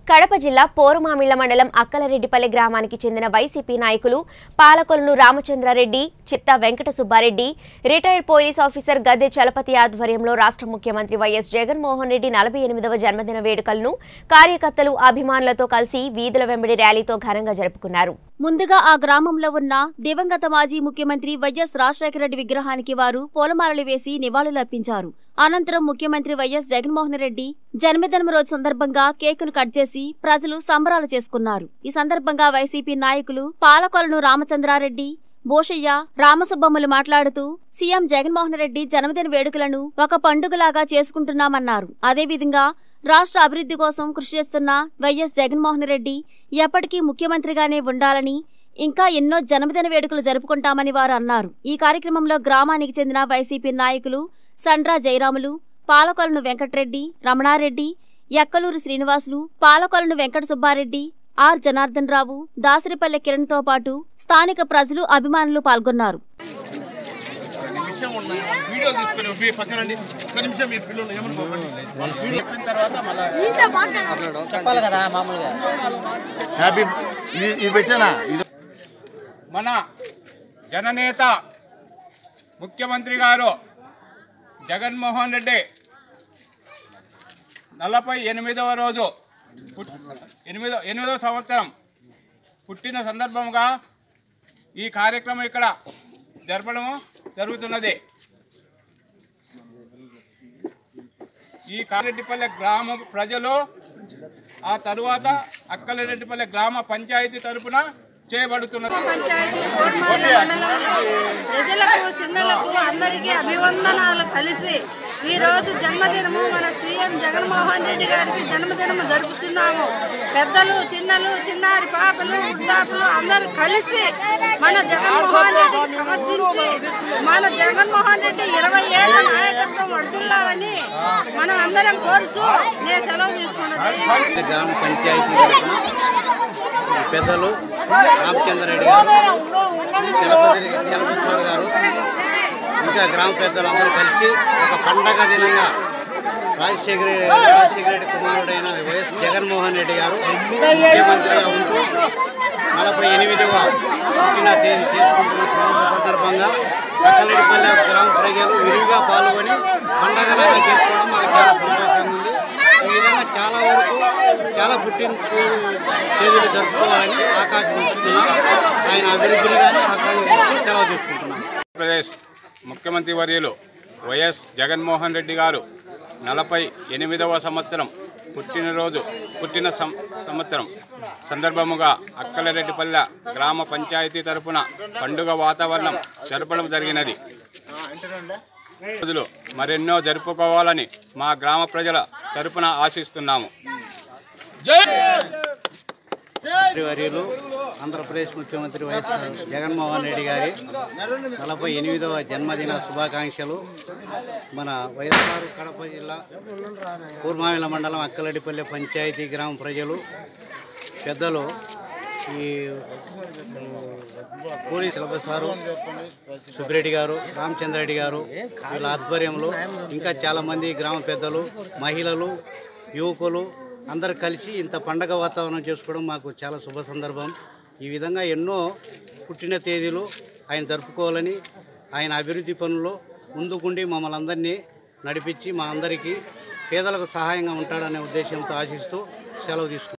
కడప జిల్లా పోరుమామిళ్ల మండలం అక్కలరెడ్డిపల్లె గ్రామానికి చెందిన వైసీపీ నాయకులు Palakolanu Ramachandra Reddy Chitta Venkata Subba Reddy retired police officer Gadde Chalapathi ఆధ్వర్యంలో రాష్ట్ర ముఖ్యమంత్రి వైఎస్ జగన్మోహన్ రెడ్డి నలభై ఎనిమిదవ జన్మదిన వేడుకలను కార్యకర్తలు అభిమానులతో కలిసి వీధుల వెంబడి ర్యాలీతో ఘనంగా జరుపుకున్నారు ముందుగా ఆ గ్రామంలో ఉన్న దివంగత మాజీ ముఖ్యమంత్రి వైఎస్ రాజశేఖర రెడ్డి విగ్రహానికి వారు పూలమాలలు వేసి నివాళులర్పించారు అనంతరం ముఖ్యమంత్రి వైఎస్ జగన్మోహన్ రెడ్డి జన్మదినం రోజు సందర్భంగా కేకును కట్ చేసి ప్రజలు సంబరాలు చేసుకున్నారు ఈ సందర్భంగా వైసీపీ నాయకులు పాలకొలను రామచంద్రారెడ్డి బోషయ్య రామసుబ్బమ్మలు మాట్లాడుతూ సీఎం జగన్మోహన్ రెడ్డి జన్మదిన వేడుకలను ఒక పండుగలాగా చేసుకుంటున్నామన్నారు అదేవిధంగా రాష్ట్ర అభివృద్ధి కోసం కృషి చేస్తున్న వైఎస్ జగన్మోహన్ రెడ్డి ఎప్పటికీ ముఖ్యమంత్రిగానే ఉండాలని ఇంకా ఎన్నో జన్మదిన వేడుకలు జరుపుకుంటామని వారు అన్నారు ఈ కార్యక్రమంలో గ్రామానికి చెందిన వైసీపీ నాయకులు సండ్రా జయరాములు పాలకొలను వెంకటరెడ్డి రమణారెడ్డి ఎక్కలూరు శ్రీనివాసులు పాలకొలను వెంకట సుబ్బారెడ్డి ఆర్ జనార్దన్ రావు దాసరిపల్లె కిరణ్తో పాటు స్థానిక ప్రజలు అభిమానులు పాల్గొన్నారు నిమిషం ఉన్నాయి వీడియో తీసుకుని మీ పక్కనండి ఒక నిమిషం మీరు పిల్లలు ఏమనుకోకండి వాళ్ళు వీడియో చెప్పిన తర్వాత మళ్ళీ చెప్పాలి కదా మామూలుగా హ్యాపీ ఇది పెట్టానా ఇది మన జననేత ముఖ్యమంత్రి గారు జగన్మోహన్ రెడ్డి నలభై ఎనిమిదవ రోజు పుట్- ఎనిమిదో ఎనిమిదవ సంవత్సరం పుట్టిన సందర్భంగా ఈ కార్యక్రమం ఇక్కడ జరపడం జరుగుతున్నది ఈ కారెడ్డిపల్లె గ్రామ ప్రజలు ఆ తరువాత అక్కలరెడ్డిపల్లె గ్రామ పంచాయతీ తరపున చేయబడుతున్నది పంచాయతీ కోటమాల మండలంలో ప్రజలకు చిన్నలకు అందరికీ అభివందనాలు కలిసి ఈ రోజు జన్మదినము మన సీఎం జగన్మోహన్ రెడ్డి గారికి జన్మదినము జరుపుతున్నాము పెద్దలు చిన్నలు చిన్నారి పాపలు వృద్ధాపులు అందరూ కలిసి మన జగన్మోహన్ రెడ్డికి సమర్థించి మన జగన్మోహన్ రెడ్డి ఇరవై ఏళ్ల నాయకత్వం వర్దిల్లాలని మనం అందరం కోరుచు నేను సెలవు తీసుకున్నది గ్రామ పంచాయతీ తరపున పెద్దలు రామచంద్రరెడ్డి గారు చలపతి చలపేశ్వర్ గారు ఇంకా గ్రామ పెద్దలు అందరూ కలిసి ఒక పండగ దినంగా రాజశేఖర రాజశేఖర రెడ్డి కుమారుడైన వైఎస్ జగన్మోహన్ రెడ్డి గారు ముఖ్యమంత్రిగా ఉంటూ నలభై ఎనిమిదవ పుట్టిన తేదీ చేసుకుంటున్న సంవత్సర సందర్భంగా అక్కలెడిపల్లె గ్రామ ప్రజలు విరివిగా పాల్గొని పండగలాగా చేసుకోవడం మాకు చాలా సంతోషంగా ఉంది ఈ విధంగా చాలా వరకు చాలా పుట్టిన తేదీలు జరుపుకోవాలని ఆకాంక్షిస్తున్నాం ఆయన అభివృద్ధిని కానీ ఆకాంక్ష సెలవు తీసుకుంటున్నాం ఆంధ్రప్రదేశ్ ముఖ్యమంత్రి వర్యులు వైఎస్ జగన్మోహన్ రెడ్డి గారు నలభై ఎనిమిదవ సంవత్సరం పుట్టినరోజు పుట్టిన సం సంవత్సరం సందర్భముగా అక్కలరెడ్డిపల్లె గ్రామ పంచాయతీ తరపున పండుగ వాతావరణం జరపడం జరిగినది రోజులు మరెన్నో జరుపుకోవాలని మా గ్రామ ప్రజల తరపున ఆశిస్తున్నాము ముఖ్యమంత్రి వర్యులు ఆంధ్రప్రదేశ్ ముఖ్యమంత్రి వైఎస్ జగన్మోహన్ రెడ్డి గారి నలభై ఎనిమిదవ జన్మదిన శుభాకాంక్షలు మన వైఎస్ఆర్ కడప జిల్లా కూర్మావిల మండలం అక్కలడిపల్లె పంచాయతీ గ్రామ ప్రజలు పెద్దలు ఈ పూరి శిలబసారు సుబ్బిరెడ్డి గారు రామచంద్రరెడ్డి గారు వీళ్ళ ఆధ్వర్యంలో ఇంకా చాలామంది గ్రామ పెద్దలు మహిళలు యువకులు అందరు కలిసి ఇంత పండగ వాతావరణం చేసుకోవడం మాకు చాలా శుభ సందర్భం ఈ విధంగా ఎన్నో పుట్టిన తేదీలు ఆయన జరుపుకోవాలని ఆయన అభివృద్ధి పనుల్లో ముందుకుండి మమ్మల్ని అందరినీ నడిపించి మా అందరికీ పేదలకు సహాయంగా ఉంటాడనే ఉద్దేశంతో ఆశిస్తూ సెలవు తీసుకుంటాం